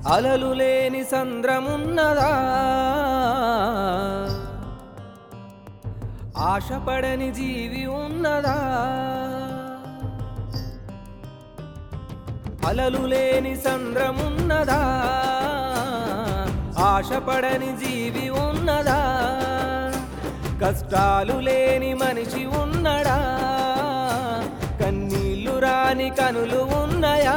అలలు లేని సంద్రమున్నదా ఆశపడని జీవి ఉన్నదా అలలు లేని సంద్రమున్నదా ఆశపడని జీవి ఉన్నదా కష్టాలు లేని మనిషి ఉన్నడా కన్నీళ్లు రాని కనులు ఉన్నాయా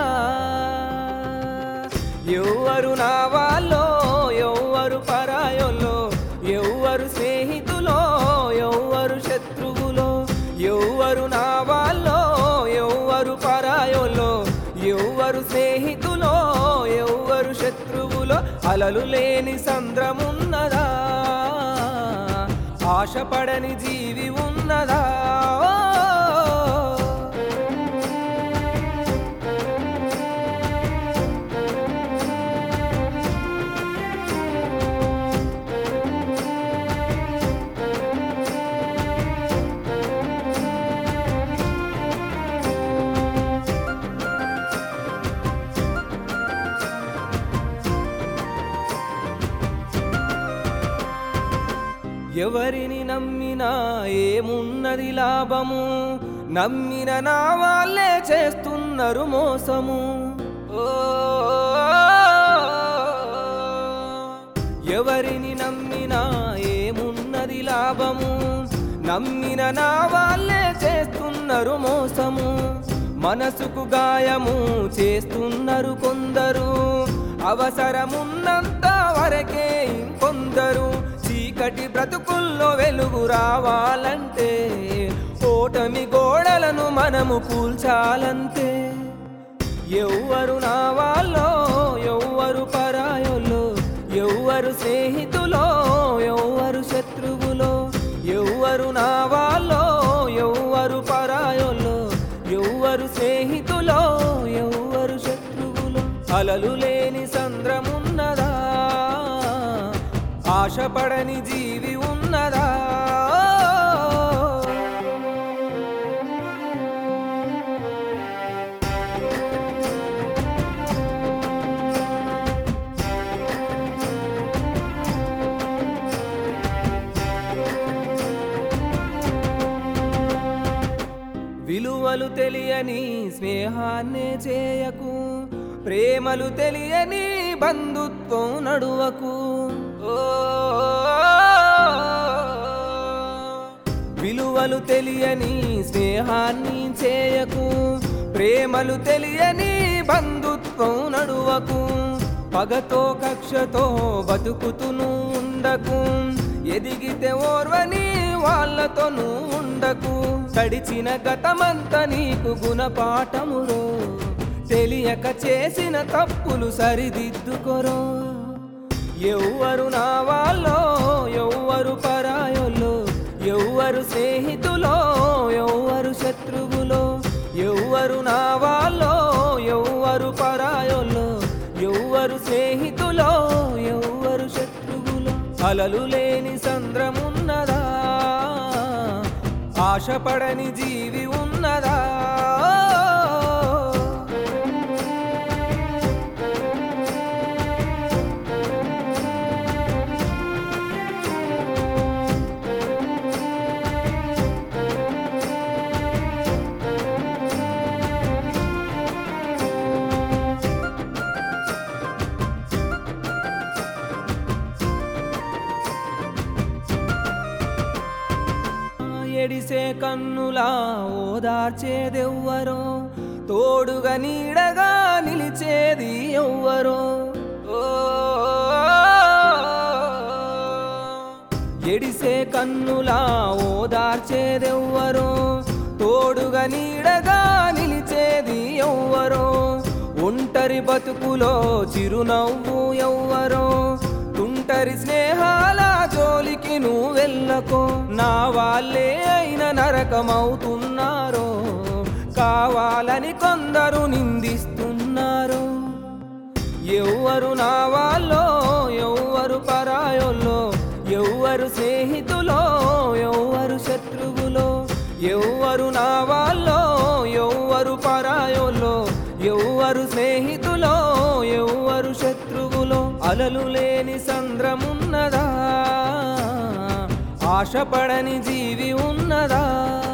ఎవ్వరు నా వాళ్ళో ఎవ్వరు పరాయోలో ఎవ్వరు స్నేహితులో ఎవ్వరు శత్రువులో ఎవ్వరు నా వాళ్ళో ఎవ్వరు పరాయోలో ఎవ్వరు స్నేహితులో ఎవ్వరు శత్రువులో అలలు లేని సంద్రమున్నదా ఆశపడని జీవి ఉన్నదా ఓ! ఎవరిని నమ్మినా ఏమున్నది లాభము నమ్మిన నా వాళ్ళే చేస్తున్నారు మోసము ఓ ఎవరిని నమ్మినా ఏమున్నది లాభము నమ్మిన నా వాళ్ళే చేస్తున్నారు మోసము మనసుకు గాయము చేస్తున్నారు కొందరు అవసరమున్నంత వరకే ఇంకొందరు చీకటి బ్రతుకుల్లో వెలుగు రావాలంటే ఓటమి గోడలను మనము కూల్చాలంతే ఎవ్వరు నా వాళ్ళో ఎవ్వరు పరాయోలో ఎవ్వరు స్నేహితులో ఎవ్వరు శత్రువులో ఎవ్వరు నా వాళ్ళో ఎవ్వరు పరాయోలో ఎవ్వరు స్నేహితులో ఎవ్వరు శత్రువులో అలలు లేని సంద్రమున్నదా ఆశపడని జీవి ఉన్నదా విలువలు తెలియని స్నేహాన్నే చేయకు ప్రేమలు తెలియని బంధుత్వం నడువకు ఓ విలువలు తెలియని స్నేహాన్ని చేయకు ప్రేమలు తెలియని బంధుత్వం నడువకు పగతో కక్షతో బతుకుతును ఉండకు ఎదిగితే ఓర్వని వాళ్ళతోనూ ఉండకు గడిచిన గతమంతా నీకు గుణపాఠమురో తెలియక చేసిన తప్పులు సరిదిద్దుకొరో ఎవ్వరు నా వాళ్ళో ఎవ్వరు పరాయోలో ఎవ్వరు స్నేహితులో ఎవ్వరు శత్రువులో ఎవ్వరు నా వాళ్ళో ఎవ్వరు పరాయోలో ఎవ్వరు స్నేహితులో ఎవ్వరు శత్రువులో అలలు లేని సంద్రమున్నదా ఆశపడని జీవి ఉన్నదా ఎడిసే కన్నులా ఓదార్చేదెవ్వరో తోడుగా నీడగా నిలిచేది ఎవ్వరో ఓ ఎడిసే కన్నులా ఓదార్చేదెవ్వరో తోడుగా నీడగా నిలిచేది ఎవ్వరో ఒంటరి బతుకులో చిరునవ్వు ఎవ్వరో తుంటరి స్నేహాల జోలికి నువ్వు వెళ్ళకో నా వాళ్ళే అయిన నరకమవుతున్నారో కావాలని కొందరు నిందిస్తున్నారు ఎవ్వరు నా వాళ్ళో ఎవ్వరు పరాయోలో ఎవ్వరు స్నేహితులో ఎవ్వరు శత్రువులో ఎవ్వరు నా వాళ్ళో ఎవ్వరు పరాయోలో ఎవ్వరు స్నేహితులో ఎవ్వరు శత్రువు ఆశలు లేని సంద్రమున్నదా ఆశపడని జీవి ఉన్నదా